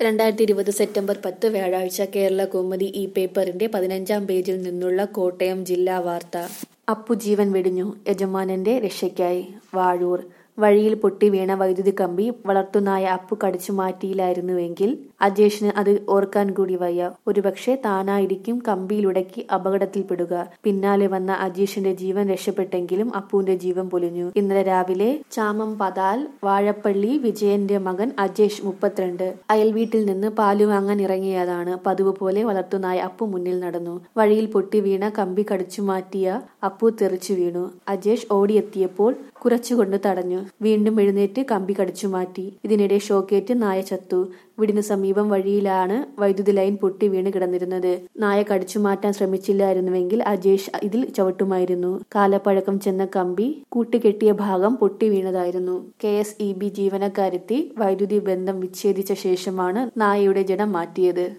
രണ്ടായിരത്തി ഇരുപത് സെപ്റ്റംബർ പത്ത് വ്യാഴാഴ്ച കേരള കൗമുദി ഈ പേപ്പറിന്റെ പതിനഞ്ചാം പേജിൽ നിന്നുള്ള കോട്ടയം ജില്ലാ വാർത്ത അപ്പു ജീവൻ വെടിഞ്ഞു യജമാനന്റെ രക്ഷയ്ക്കായി വാഴൂർ വഴിയിൽ പൊട്ടി വീണ വൈദ്യുതി കമ്പി വളർത്തുനായ അപ്പു കടിച്ചു മാറ്റിയില്ലായിരുന്നുവെങ്കിൽ അജേഷിന് അത് ഓർക്കാൻ കൂടി വയ്യ ഒരുപക്ഷെ താനായിരിക്കും കമ്പിയിലുടക്കി അപകടത്തിൽപ്പെടുക പിന്നാലെ വന്ന അജീഷിന്റെ ജീവൻ രക്ഷപ്പെട്ടെങ്കിലും അപ്പുവിന്റെ ജീവൻ പൊലിഞ്ഞു ഇന്നലെ രാവിലെ ചാമം പതാൽ വാഴപ്പള്ളി വിജയന്റെ മകൻ അജേഷ് മുപ്പത്തിരണ്ട് അയൽവീട്ടിൽ നിന്ന് പാല് വാങ്ങാൻ ഇറങ്ങിയതാണ് പതിവ് പോലെ വളർത്തുനായ അപ്പു മുന്നിൽ നടന്നു വഴിയിൽ പൊട്ടി വീണ കമ്പി കടിച്ചു മാറ്റിയ അപ്പു തെറിച്ചു വീണു അജേഷ് ഓടിയെത്തിയപ്പോൾ കുരച്ചുകൊണ്ട് തടഞ്ഞു വീണ്ടും എഴുന്നേറ്റ് കമ്പി കടിച്ചു മാറ്റി ഇതിനിടെ ഷോക്കേറ്റ് നായ ചത്തു വീടിന് സമീപം വഴിയിലാണ് വൈദ്യുതി ലൈൻ പൊട്ടി വീണ് കിടന്നിരുന്നത് നായ കടിച്ചു മാറ്റാൻ ശ്രമിച്ചില്ലായിരുന്നുവെങ്കിൽ അജേഷ് ഇതിൽ ചവിട്ടുമായിരുന്നു കാലപ്പഴക്കം ചെന്ന കമ്പി കൂട്ടിക്കെട്ടിയ ഭാഗം പൊട്ടി വീണതായിരുന്നു കെ എസ് ഇ ബി ജീവനക്കാരെത്തി വൈദ്യുതി ബന്ധം വിച്ഛേദിച്ച ശേഷമാണ് നായയുടെ ജഡം മാറ്റിയത്